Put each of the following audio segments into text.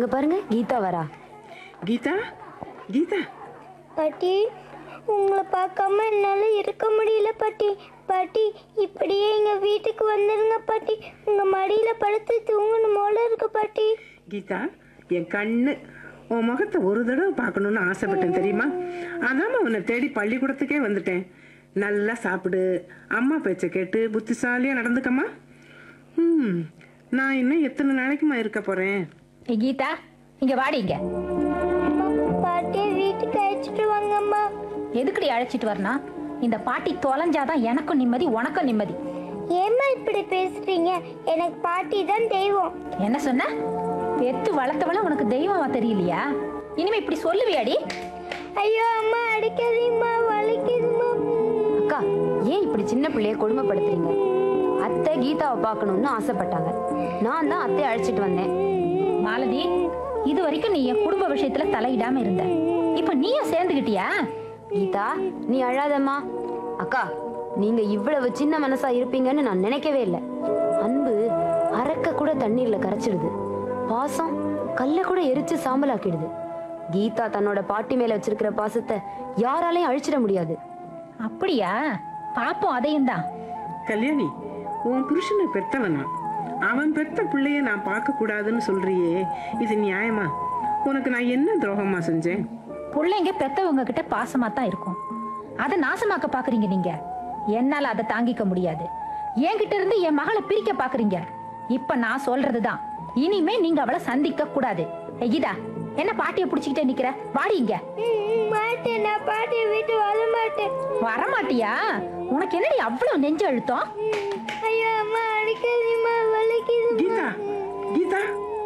அங்க பாருங்க கீதா வரா கீதா கீதா பாட்டி உங்களை பார்க்காம என்னால் இருக்க முடியல பாட்டி பாட்டி இப்படியே எங்கள் வீட்டுக்கு வந்துருங்க பாட்டி உங்கள் மடியில் படுத்து தூங்கணும் போல இருக்கு பாட்டி கீதா என் கண்ணு உன் முகத்தை ஒரு தடவை பார்க்கணுன்னு ஆசைப்பட்டேன் தெரியுமா அதாம உன்னை தேடி பள்ளிக்கூடத்துக்கே வந்துட்டேன் நல்லா சாப்பிடு அம்மா பேச்சை கேட்டு புத்திசாலியாக நடந்துக்கம்மா ம் நான் இன்னும் எத்தனை நாளைக்குமா இருக்க போகிறேன் ஏய் கீதா இங்க வாடிங்க அம்மா பாட்டியை வீட்டுக்கு அழைச்சிட்டு வாங்கம்மா எதுக்குடி அழைச்சிட்டு வரணும் இந்த பாட்டி தொலைஞ்சாதான் எனக்கும் நிம்மதி உனக்கும் நிம்மதி ஏம்மா இப்படி பேசுறீங்க எனக்கு பாட்டி தான் தெய்வம் என்ன சொன்ன பெத்து வளர்த்தவள உனக்கு தெய்வமா தெரியலையா இனிமே இப்படி சொல்லுவியாடி ஐயோ அம்மா அடிக்காதீங்கம்மா வலிக்குதும்மா அக்கா ஏன் இப்படி சின்ன பிள்ளைய கொடுமைப்படுத்துறீங்க அத்தை கீதாவை பார்க்கணும்னு ஆசைப்பட்டாங்க நான் தான் அத்தையை அழைச்சிட்டு வந்தேன் மாலதி இது வரைக்கும் நீ என் குடும்ப விஷயத்துல தலையிடாம இருந்த இப்ப நீயும் சேர்ந்துகிட்டியா கீதா நீ அழாதம்மா அக்கா நீங்க இவ்வளவு சின்ன மனசா இருப்பீங்கன்னு நான் நினைக்கவே இல்லை அன்பு அறக்க கூட தண்ணீர்ல கரைச்சிடுது பாசம் கல்ல கூட எரிச்சு சாம்பலாக்கிடுது கீதா தன்னோட பாட்டி மேல வச்சிருக்கிற பாசத்தை யாராலையும் அழிச்சிட முடியாது அப்படியா பாப்போம் அதையும் தான் கல்யாணி உன் புருஷனை பெத்தவனா அவன் பெத்த பிள்ளைய நான் பார்க்க கூடாதுன்னு சொல்றியே இது நியாயமா உனக்கு நான் என்ன துரோகமா செஞ்சேன் பிள்ளைங்க பெத்தவங்க கிட்ட பாசமா தான் இருக்கும் அதை நாசமாக்க பாக்குறீங்க நீங்க என்னால அதை தாங்கிக்க முடியாது என்கிட்ட இருந்து என் மகளை பிரிக்க பாக்குறீங்க இப்ப நான் சொல்றதுதான் இனிமே நீங்க அவளை சந்திக்க கூடாது ஏய் கீதா என்ன பாட்டிய புடிச்சுக்கிட்டே நிக்கிற வாடி இங்க ம், மாட்டேன் நான் பாட்டியை விட்டு வர மாட்டேன் வரமாட்டியா உனக்கு என்னடி அவ்வளவு நெஞ்சு அழுத்தம் ம், ஐயோ அம்மா அடிக்காதீங்கம்மா வலிக்குது கீதா கீதா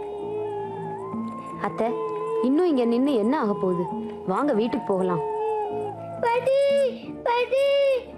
அத்தை இன்னும் இங்க நின்னு என்ன ஆக போகுது வாங்க வீட்டுக்கு போகலாம் பாட்டி பாட்டி